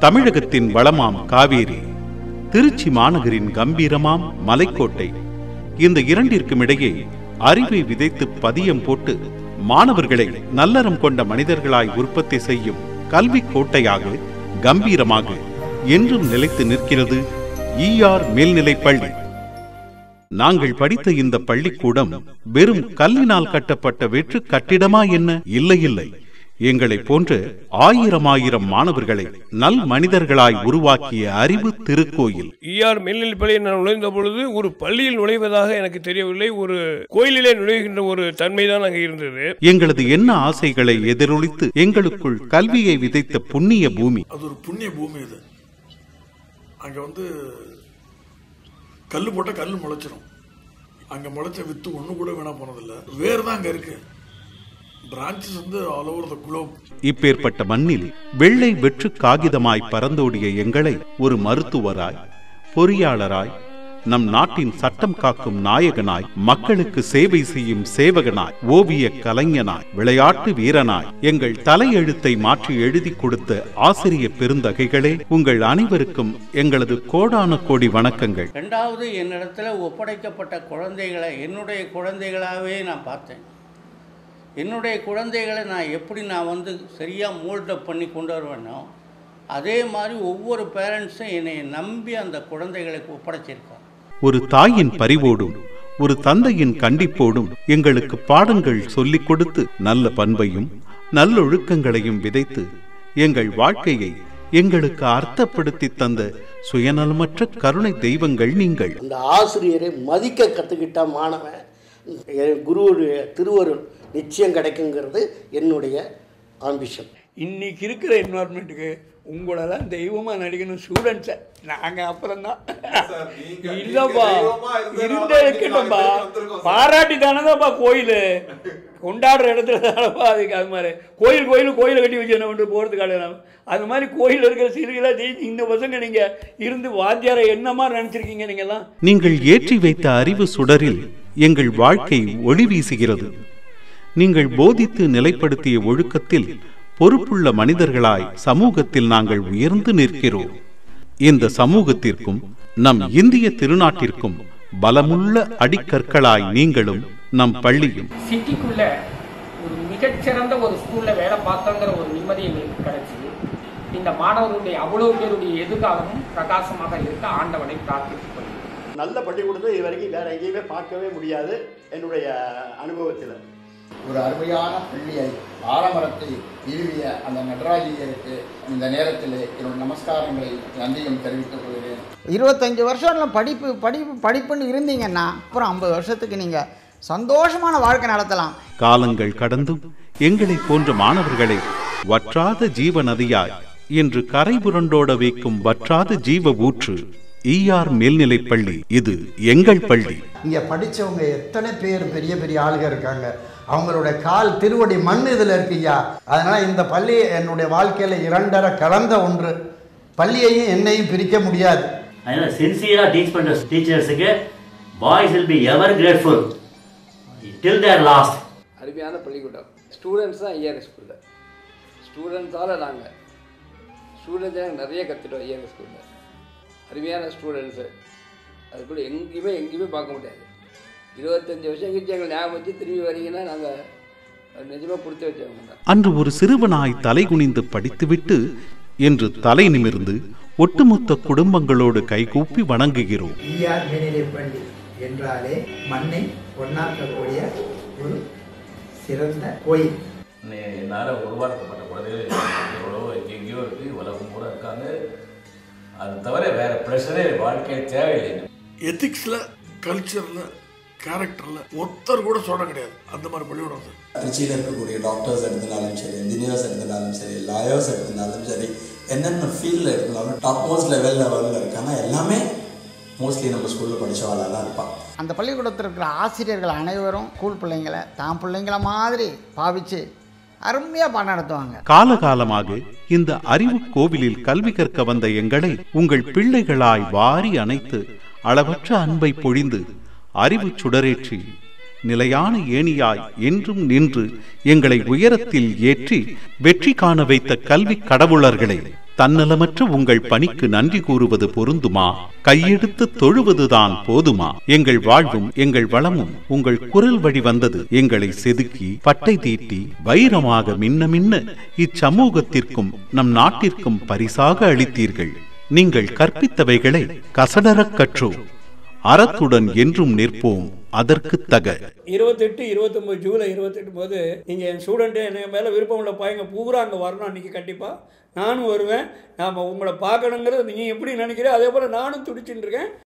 தமிழகத்தின் வளமாம் காவேரி திருச்சி மாநகரின் கம்பீரமாம் மலைக்கோட்டை இந்த இரண்டிற்கும் இடையே அறிவை விதைத்து பதியம் போட்டு மாணவர்களை நல்லறம் கொண்ட மனிதர்களாய் உற்பத்தி செய்யும் கல்வி கோட்டையாக கம்பீரமாக என்றும் நிலைத்து நிற்கிறது ஈஆர் மேல்நிலைப் பள்ளி நாங்கள் படித்த இந்த பள்ளிக்கூடம் வெறும் கல்லினால் கட்டப்பட்ட வெற்று கட்டிடமா என்ன இல்லை இல்லை எங்களை போன்ற ஆயிரம் ஆயிரம் மாணவர்களை நல் மனிதர்களாய் உருவாக்கிய அறிவு திருக்கோயில் ஈஆர் மேல்நிலைப் பள்ளியில் நான் நுழைந்த பொழுது ஒரு பள்ளியில் நுழைவதாக எனக்கு தெரியவில்லை ஒரு கோயிலிலே நுழைகின்ற ஒரு தன்மைதான் அங்கே இருந்தது எங்களது என்ன ஆசைகளை எதிரொலித்து எங்களுக்குள் கல்வியை விதைத்த புண்ணிய பூமி அது ஒரு புண்ணிய பூமி இது அங்க வந்து கல்லு போட்டா கல்லு முளைச்சிரும் அங்க முளைச்ச வித்து ஒண்ணு கூட வீணா போனதில்ல வேர் தான் அங்க இருக்கு பிரான்ச்சஸ் வந்து ஆல் ஓவர் த குளோப் இப்பேற்பட்ட மண்ணில் வெள்ளை வெற்று காகிதமாய் பறந்தோடிய எங்களை ஒரு மருத்துவராய் பொறியாளராய் நம் நாட்டின் சட்டம் காக்கும் நாயகனாய் மக்களுக்கு சேவை செய்யும் சேவகனாய் ஓவிய கலைஞனாய் விளையாட்டு வீரனாய் எங்கள் தலையெழுத்தை மாற்றி எழுதி கொடுத்த ஆசிரிய பெருந்தகைகளே உங்கள் அனைவருக்கும் எங்களது கோடான கோடி வணக்கங்கள் ரெண்டாவது என்னிடத்துல ஒப்படைக்கப்பட்ட குழந்தைகளை என்னுடைய குழந்தைகளாகவே நான் பார்த்தேன் என்னுடைய குழந்தைகளை நான் எப்படி நான் வந்து சரியாக மோல்டப் பண்ணி கொண்டு வருவேனோ அதே மாதிரி ஒவ்வொரு பேரண்ட்ஸும் என்னை நம்பி அந்த குழந்தைகளுக்கு ஒப்படைச்சிருக்காங்க ஒரு தாயின் பரிவோடும் ஒரு தந்தையின் கண்டிப்போடும் எங்களுக்கு பாடங்கள் சொல்லிக் கொடுத்து நல்ல பண்பையும் நல்லொழுக்கங்களையும் விதைத்து எங்கள் வாழ்க்கையை எங்களுக்கு அர்த்தப்படுத்தி தந்த சுயநலமற்ற கருணை தெய்வங்கள் நீங்கள் அந்த ஆசிரியரை மதிக்க கற்றுக்கிட்ட மாணவன் என் குருவுடைய திருவருள் நிச்சயம் கிடைக்குங்கிறது என்னுடைய ஆம்பிஷன் இன்னைக்கு இருக்கிற என்வாரன்மெண்ட்டுக்கு உங்களெல்லாம் தெய்வமாக நடிக்கணும் ஸ்டூடெண்ட்ஸை நாங்கள் அப்புறம் தான் இல்லைப்பா இருந்தே இருக்கட்டும்பா பாராட்டி தானேதான்ப்பா கோயில் கொண்டாடுற இடத்துல தானப்பா அதுக்கு அது மாதிரி கோயில் கோயில் கோயிலை கட்டி வச்சு என்ன பண்ணுறது போகிறதுக்காக அது மாதிரி கோயில் இருக்கிற சீர்களாக ஜெயிச்சு இந்த பசங்க நீங்கள் இருந்து வாத்தியாரை என்னமா நினச்சிருக்கீங்க நீங்கள்லாம் நீங்கள் ஏற்றி வைத்த அறிவு சுடரில் எங்கள் வாழ்க்கை ஒளி வீசுகிறது நீங்கள் போதித்து நிலைப்படுத்திய ஒழுக்கத்தில் பொறுப்புள்ள மனிதர்களாய் சமூகத்தில் நாங்கள் உயர்ந்து நிற்கிறோம் இந்த சமூகத்திற்கும் நம் இந்திய திருநாட்டிற்கும் பலமுள்ள அடிக்கற்களாய் நீங்களும் நம் பள்ளியும் சிட்டிக்குள்ள ஒரு மிகச்சிறந்த ஒரு ஸ்கூல்ல வேலை பார்த்தங்கிற ஒரு நிம்மதி எங்களுக்கு கிடைச்சிது இந்த மாணவர்களுடைய அவ்வளவு பேருடைய எதிர்காலமும் பிரகாசமாக இருக்க ஆண்டவனை பிரார்த்தித்துக் கொள்கிறேன் நல்ல பள்ளிக்கூடத்தை இது வரைக்கும் வேற எங்கேயுமே பார்க்கவே முடியாது என்னுடைய அனுபவத்தில் ஒரு அருமையான பள்ளியை ஆலமரத்தை நிறுவிய அந்த நடராஜியருக்கு இந்த நேரத்தில் என்னுடைய நமஸ்காரங்களை நன்றியும் தெரிவித்துக் கொள்கிறேன் இருபத்தஞ்சி வருஷம் படிப்பு படிப்பு படிப்புன்னு இருந்தீங்கன்னா அப்புறம் ஐம்பது வருஷத்துக்கு நீங்கள் சந்தோஷமான வாழ்க்கை நடத்தலாம் காலங்கள் கடந்தும் எங்களை போன்ற மாணவர்களை வற்றாத ஜீவ நதியாய் இன்று கரை புரண்டோட வைக்கும் வற்றாத ஜீவ ஊற்று ஈஆர் மேல்நிலைப் பள்ளி இது எங்கள் பள்ளி இங்கே படித்தவங்க எத்தனை பேர் பெரிய பெரிய ஆளுங்க இருக்காங்க அவங்களோட கால் திருவடி மண் இதில் இருக்குய்யா அதனால் இந்த பள்ளி என்னுடைய வாழ்க்கையில் இரண்டரை கலந்த ஒன்று பள்ளியையும் என்னையும் பிரிக்க முடியாது அதனால் சின்சியராக டீச் பண்ணுற டீச்சர்ஸுக்கு boys will be ever grateful till their last அருமையான பள்ளிக்கூடம் ஸ்டூடெண்ட்ஸ் தான் ஐஆர் ஸ்கூலில் ஸ்டூடெண்ட்ஸால் நாங்கள் ஸ்டூடெண்ட்ஸ் நிறைய கற்றுட்டோம் ஐஆர் ஸ்கூலில் அருமையான ஸ்டூடெண்ட்ஸு அது கூட எங்கேயுமே எங்கேயுமே பார்க்க முடியாது இருபத்தஞ்சி வருஷம் கழிச்சு எங்களை ஞாபகம் வச்சு திரும்பி வரீங்கன்னா நாங்கள் நிஜமாக கொடுத்து வச்சவங்க தான் அன்று ஒரு சிறுவனாய் தலைகுனிந்து படித்துவிட்டு இன்று தலை நிமிர்ந்து ஒட்டுமொத்த குடும்பங்களோடு கைகூப்பி வணங்குகிறோம் ஈஆர் மேல்நிலைப் பள்ளி என்றாலே மண்ணை பொன்னாக்கக்கூடிய ஒரு சிறந்த கோயில் என்னால் உருவாக்கப்பட்ட குழந்தைகள் எவ்வளோ எங்கெங்கேயோ இருக்குது உலகம் பூரா இருக்காங்க அது தவிர வேற ப்ரெஷரே வாழ்க்கையில் தேவையில்லை எத்திக்ஸில் கல்ச்சரில் கேரக்டரில் ஒருத்தர் கூட சொல்ல கிடையாது அந்த மாதிரி பள்ளிக்கூடம் அது திருச்சியில் இருக்கக்கூடிய டாக்டர்ஸ் எடுத்திருந்தாலும் சரி இன்ஜினியர்ஸ் எடுத்திருந்தாலும் சரி லாயர்ஸ் எடுத்திருந்தாலும் சரி என்னென்ன ஃபீல்டில் எடுத்தாலும் டாப் மோஸ்ட் லெவல் லெவலில் இருக்காங்க எல்லாமே மோஸ்ட்லி நம்ம ஸ்கூலில் படித்தவாளாக தான் இருப்பான் அந்த பள்ளிக்கூடத்தில் இருக்கிற ஆசிரியர்கள் அனைவரும் ஸ்கூல் பிள்ளைங்களை தான் பிள்ளைங்கள மாதிரி பாவிச்சு அருமையாக பாடம் நடத்துவாங்க காலகாலமாக இந்த அறிவு கோவிலில் கல்வி கற்க வந்த எங்களை உங்கள் பிள்ளைகளாய் வாரி அணைத்து அளவற்ற அன்பை பொழிந்து அறிவு சுடரேற்றி நிலையான ஏணியாய் என்றும் நின்று எங்களை உயரத்தில் ஏற்றி வெற்றி காண வைத்த கல்வி கடவுளர்களே தன்னலமற்ற உங்கள் பணிக்கு நன்றி கூறுவது பொருந்துமா கையெடுத்து தொழுவதுதான் போதுமா எங்கள் வாழ்வும் எங்கள் வளமும் உங்கள் குரல் வழி வந்தது எங்களை செதுக்கி பட்டை தீட்டி வைரமாக மின்ன மின்ன இச்சமூகத்திற்கும் நம் நாட்டிற்கும் பரிசாக அளித்தீர்கள் நீங்கள் கற்பித்தவைகளை கசடரக் கற்றோம் அறத்துடன் என்றும் நிற்போம் அதற்கு தக இருபத்தெட்டு இருபத்தொம்பது ஜூலை இருபத்தெட்டு போது நீங்கள் என் ஸ்டூடெண்ட்டு என் மேலே விருப்பம் உள்ள பையங்க பூரா அங்கே வரணும் அன்றைக்கி கண்டிப்பாக நானும் வருவேன் நாம் உங்களை பார்க்கணுங்கிறது நீங்கள் எப்படி நினைக்கிறீங்க அதே போல் நானும் துடிச்சுட்டு இருக்கேன்